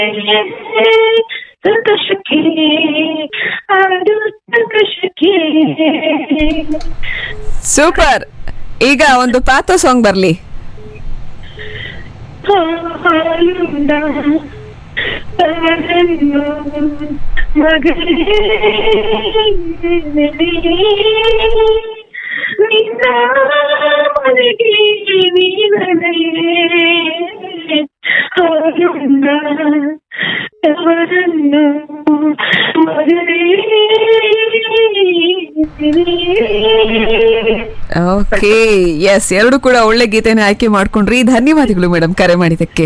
ಸಂತೋಷಕ್ಕೆ ಅದು ಸಂತೋಷಕ್ಕೆ ಸೂಪರ್ ಈಗ ಒಂದು ಪಾತ ಸಾಂಗ್ ಬರ್ಲಿ ಹಾಲುಂಡ ಅವರನ್ನು ಮಗಳೇ ನಿನ್ನ ಮನೆಗೆ ನೀನನೇ ಹಾಲುಂಡ ಅವರನ್ನು ಮಗಳೇ ಓಕೆ ಎಸ್ ಎರಡು ಕೂಡ ಒಳ್ಳೆ ಗೀತೆನ ಆಯ್ಕೆ ಮಾಡ್ಕೊಂಡ್ರಿ ಧನ್ಯವಾದಗಳು ಮೇಡಮ್ ಕರೆ ಮಾಡಿದ್ದಕ್ಕೆ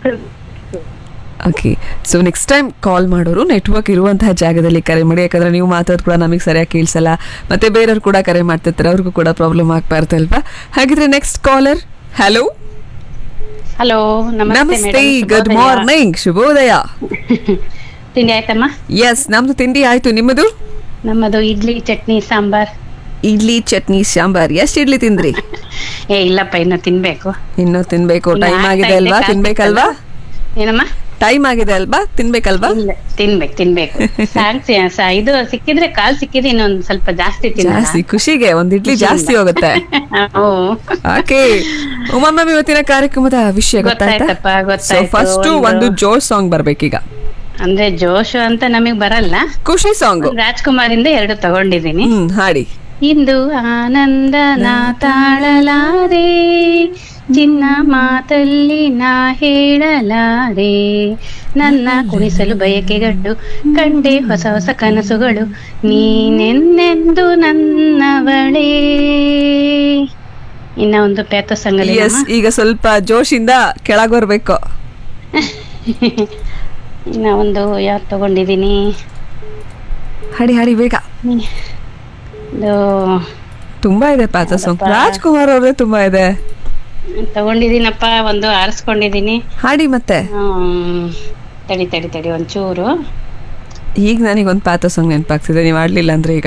okay so next time call ಮಾಡೋರು ನೆಟ್ವರ್ಕ್ ಇರುವಂತಹ ಜಾಗದಲ್ಲಿ ಕರೆ ಮಾಡಿ ಯಾಕಂದ್ರೆ ನೀವು ಮಾತಾಡೋದು ಕೂಡ ನಮಗೆ ಸರಿಯಾಗಿ ಕೇಳಿಸಲ್ಲ ಮತ್ತೆ ಬೇರೆಯವ್ರು ಕೂಡ ಕರೆ ಮಾಡ್ತಿರ್ತಾರೆ ಅವ್ರಿಗೂ ಕೂಡ ಪ್ರಾಬ್ಲಮ್ ಆಗ್ಬಾರ್ದು ಅಲ್ವಾ ಹಾಗಿದ್ರೆ ನೆಕ್ಸ್ಟ್ ಕಾಲರ್ ಹಲೋ ಹಲೋ ನಮಸ್ತೆ ಗುಡ್ ಮಾರ್ನಿಂಗ್ ಶುಭೋದಯ ತಿಂಡಿ ಆಯ್ತಮ್ಮ ಎಸ್ ನಮ್ದು ತಿಂಡಿ ಆಯ್ತು ನಿಮ್ಮದು ನಮ್ಮದು ಇಡ್ಲಿ ಚಟ್ನಿ ಸಾಂಬಾರ್ ಇಡ್ಲಿ ಚಟ್ನಿ ಸಾಂಬಾರ್ ಎಷ್ಟು ಇಡ್ಲಿ ತಿಂದ್ರಿ ಏ ಇಲ್ಲಪ್ಪ ಇನ್ನು ತಿನ್ಬೇಕು ಇನ್ನೂ ತಿನ್ಬೇಕು ಇನ್ನು ಟೈಮ್ ಆಗ್ತಾ ಆಗಿದೆ ಇದೆ, ಅಲ್ವಾ ಕಾಲ್ ತಿನ್ಬೇಕಲ್ವಾ ಏನಮ್ಮ ಟೈಮ್ ಆಗಿದೆ ಅಲ್ವಾ ತಿನ್ಬೇಕಲ್ವಾ ಇಲ್ಲ ತಿನ್ಬೇಕು ತಿನ್ಬೇಕು ಸಾಕ್ ಸ- ಇದು ಸಿಕ್ಕಿದ್ರೆ ಕಾಲ್ ಸಿಕ್ಕಿದ್ರೆ ಇನ್ನೊಂದ್ ಸ್ವಲ್ಪ ಜಾಸ್ತಿ ಜಾಸ್ತಿ ಖುಷಿಗೆ ಒಂದ್ ಇಡ್ಲಿ ಜಾಸ್ತಿ ಹೋಗುತ್ತೆ ಓ ಓಕೆ ಉಮಾಮ ಇವತ್ತಿನ ಕಾರ್ಯಕ್ರಮದ ವಿಷಯ ಗೊತ್ತಾಯ್ತಾ ಗೊತ್ತಾಯ್ತಪ್ಪ, ಸೊ ಗೊತ್ತಾಯ್ತು. ಫಸ್ಟ್ ಒಂದು- ಒಂದು ಜೋಶ್ ಸಾಂಗ್ ಬರ್ಬೇಕೀಗ ಅಂದ್ರೆ ಜೋಶು ಅಂತ ನಮಗ್ ಬರಲ್ಲ ಖುಷಿ ಸಾಂಗ್ ರಾಜ್ಕುಮಾರ್ ಇಂದ ಎರಡು ತಗೊಂಡಿದ್ದೀನಿ ಹ್ಮ್ ಹಾಡಿ ಇಂದು ಆನಂದ ನಾ ತಾಳಲಾರೆ ಚಿನ್ನ ಮಾತಲ್ಲಿ ನಾ ಹೇಳಲಾರೆ ನನ್ನ ಕುಣಿಸಲು ಬಯಕೆಗಡ್ಡು ಕಂಡೆ ಹೊಸ ಹೊಸ ಕನಸುಗಳು ನೀನೆನ್ನೆಂದು ನನ್ನವಳೇ ಇನ್ನ ಒಂದು ಪ್ಯಾತ ಸಂಗಲಿ ಎಸ್ ಈಗ ಸ್ವಲ್ಪ ಜೋಶಿಂದ ಕೆಳಗ್ ಬರ್ಬೇಕು ಇನ್ನ ಒಂದು ಯಾವ್ದು ತಗೊಂಡಿದ್ದೀನಿ ಹಾಡಿ ಹಾಡಿ ಬೇಗ ಇದು ತುಂಬಾ ಇದೆ ಪಾತ ಸಾಂಗ್ ರಾಜ್ಕುಮಾರ್ ಅವ್ರದೇ ತುಂಬಾ ಇದೆ ತಗೊಂಡಿದ್ದೀನಪ್ಪ ಒಂದು ಆರಿಸ್ಕೊಂಡಿದ್ದೀನಿ ಹಾಡಿ ಮತ್ತೆ ಹ್ಮ್. ತಡಿ ತಡಿ ತಡಿ ಒಂಚೂರು ಈಗ ನನಗೆ ಒಂದು ಪಾತ ಸಾಂಗ್ ನೆನಪಾಗ್ತಿದೆ ನೀವು ಆಡ್ಲಿಲ್ಲ ಅಂದ್ರೆ ಈಗ